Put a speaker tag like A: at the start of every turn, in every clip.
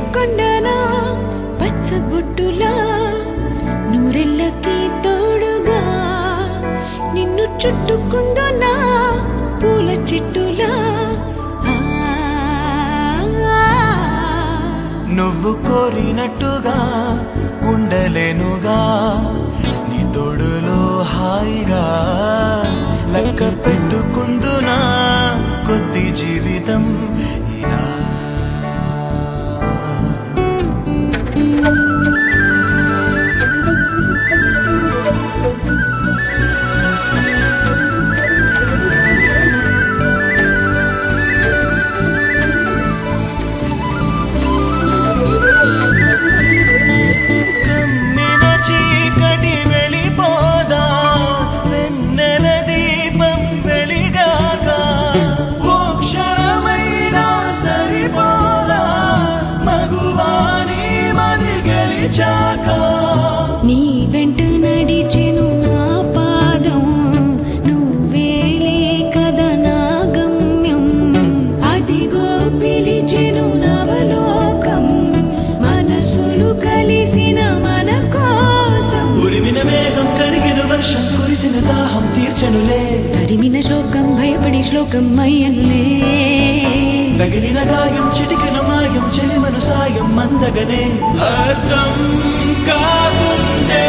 A: పెట్టుకొండనా పచ్చబొట్టులా నూరెళ్ళకి తోడుగా నిన్ను చుట్టుకుందునా పూల చెట్టులా ఆ,
B: నువ్వు కోరినట్టుగా ఉండలేనుగా నీ తోడులో హాయిగా లెక్క పెట్టుకుందునా కొద్ది జీవితం ఇలా కమ్మిన చీకటి వెళ్ళిపోదా వెన్నెల దీపం వెలిగాక ఓ క్షణమైనా సరిపోదా మగువాని మది గెలిచాక
A: నీ వెంట నడిచెను నా పాదం నువ్వేలే కదా నా గమ్యం అదిగో పిలిచెను నవలోకం మనసులు కలిసిన మన కోసం
B: ఉరిమిన మేఘం కరిగిన వర్షం కురిసిన దాహం తీర్చనులే
A: తరిమిన శోకం భయపడి శ్లోకం అయ్యనులే
B: తగిలిన గాయం చిటికిన మాయం చెలిమను సాయం మందగనే అర్థం కాకుందే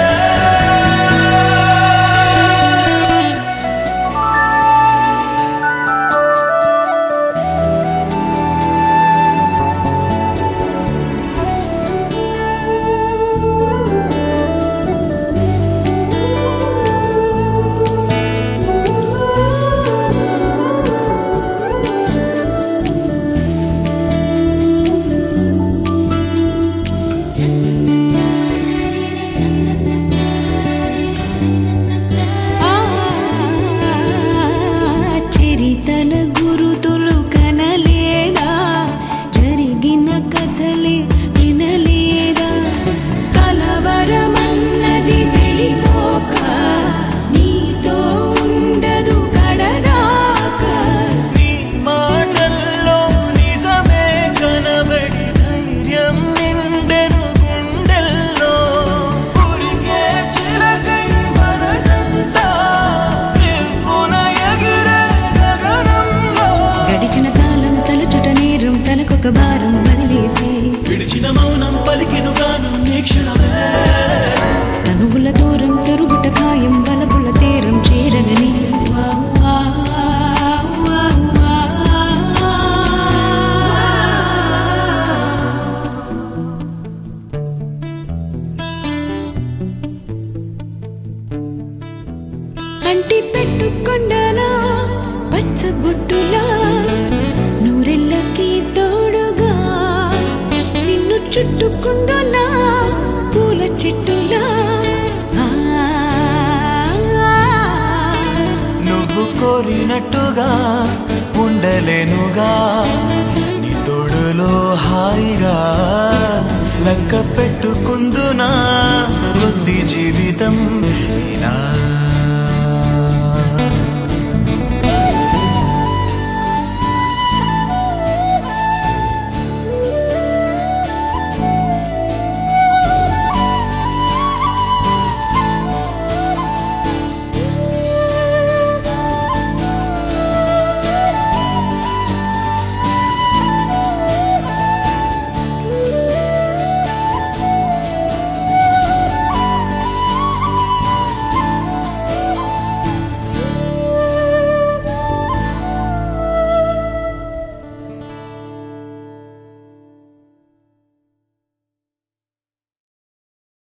A: ఆ చరితల గురుతులు కనలేదా జరిగిన కథలే వినలేదా కలవరమన్నది వెళ్ళిపోక నీతో ఉండదు కడదాకా
B: నీ మాటల్లో నిజమే కనబడి ధైర్యం నిండెను గుండెల్లో ఉరికే చిలకై మనసంతా రివ్వున ఎగిరే గగనంలో
A: గడిచిన కాలం తలచుట నేరం తనకొక భారం వదిలేసి
B: విడిచిన మౌనం పలికిన గానం నీ క్షణమే
A: తనువుల దూరం తరుగుట ఖాయం బలపుల తీరం చేరగని వా, వా, వా, వా. అంటి పెట్టుకొండనా పచ్చబొట్టులా నూరెళ్ళకి తోడుగా నిన్ను చుట్టుకుందునా పూల చెట్టులా ఆ,
B: నువ్వు కోరినట్టుగా ఉండలేనుగా నీ తోడులో హాయిగా లెక్క పెట్టుకుందునా కొద్ది జీవితం ఇలా